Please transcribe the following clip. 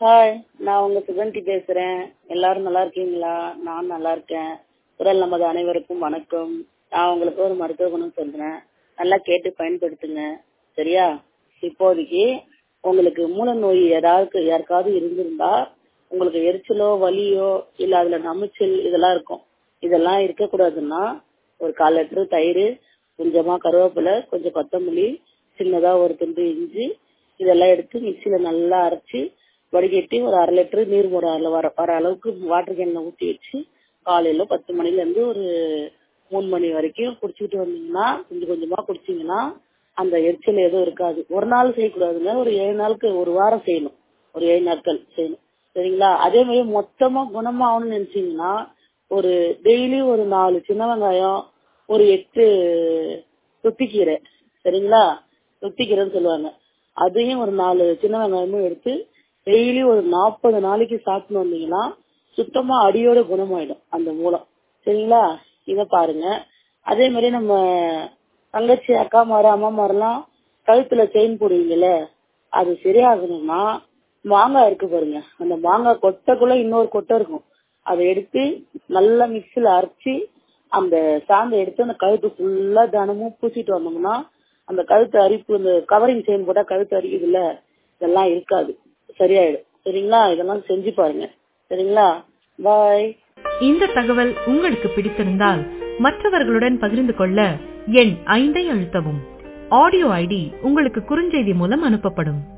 hi நான் உங்க சுகந்தி பேசுறேன் எல்லாரும் நல்லா இருக்கீங்களா நான் நல்லா இருக்கேன் குரல் நமது அனைவருக்கும் வணக்கம் நான் உங்களுக்கு ஒரு மருத்துவ குணம் சொல்றேன் நல்லா கேட்டு பயன்படுத்துங்க சரியா இப்போதைக்கு உங்களுக்கு மூல நோய் ஏதாவது யாருக்காவது இருந்திருந்தா உங்களுக்கு எரிச்சலோ வலியோ இல்ல அதுல நமைச்சல் இதெல்லாம் இருக்கும் இதெல்லாம் இருக்கக்கூடாதுன்னா ஒரு கால் லிட்டர் தயிர் கொஞ்சமா கருவேப்பிலை கொஞ்சம் கொத்தமல்லி சின்னதா ஒரு துண்டு இஞ்சி இதெல்லாம் எடுத்து மிக்சியில நல்லா அரைச்சு வடிகட்டி ஒரு அரை லிட்டர் நீர் ஒரு அரை வர வர அளவுக்கு வாட்டர் கேன்ல ஊற்றி வச்சு காலையில பத்து மணில இருந்து ஒரு மூணு மணி வரைக்கும் குடிச்சிட்டு வந்தீங்கன்னா கொஞ்சம் கொஞ்சமா குடிச்சீங்கன்னா அந்த எரிச்சல் எதுவும் இருக்காது ஒரு நாள் செய்யக்கூடாதுங்க ஒரு ஏழு நாளுக்கு ஒரு வாரம் செய்யணும் ஒரு ஏழு நாட்கள் செய்யணும் சரிங்களா அதே மாதிரி மொத்தமா குணமாகணும்னு நினைச்சீங்கன்னா ஒரு டெய்லி ஒரு நாலு சின்ன வெங்காயம் ஒரு எட்டு தொத்திக்கீரை சரிங்களா தொத்திக்கீரைன்னு சொல்லுவாங்க அதையும் ஒரு நாலு சின்ன வெங்காயமும் எடுத்து டெய்லி ஒரு நாற்பது நாளைக்கு சாப்பிட்டு வந்தீங்கன்னா சுத்தமா அடியோட குணமாயிடும் அந்த மூலம் சரிங்களா இத பாருங்க அதே மாதிரி நம்ம தங்கச்சி அக்கா மாறு அம்மா மாரெல்லாம் கழுத்துல செயின் போடுவீங்கல்ல அது சரியாகணும்னா மாங்காய் இருக்கு பாருங்க அந்த மாங்காய் கொட்டைக்குள்ள இன்னொரு கொட்டை இருக்கும் அதை எடுத்து நல்லா மிக்சியில அரைச்சி அந்த சாந்தை எடுத்து அந்த கழுத்து ஃபுல்லா தினமும் பூசிட்டு வந்தோம்னா அந்த கழுத்து அரிப்பு இந்த கவரிங் செயின் போட்டா கழுத்து அரிக்குதுல்ல இதெல்லாம் இருக்காது சரியாயிடும் சரிங்களா இதெல்லாம் செஞ்சு பாருங்க சரிங்களா பாய் இந்த தகவல் உங்களுக்கு பிடித்திருந்தால் மற்றவர்களுடன் பகிர்ந்து கொள்ள எண் ஐந்தை அழுத்தவும் ஆடியோ ஐடி உங்களுக்கு குறுஞ்செய்தி மூலம் அனுப்பப்படும்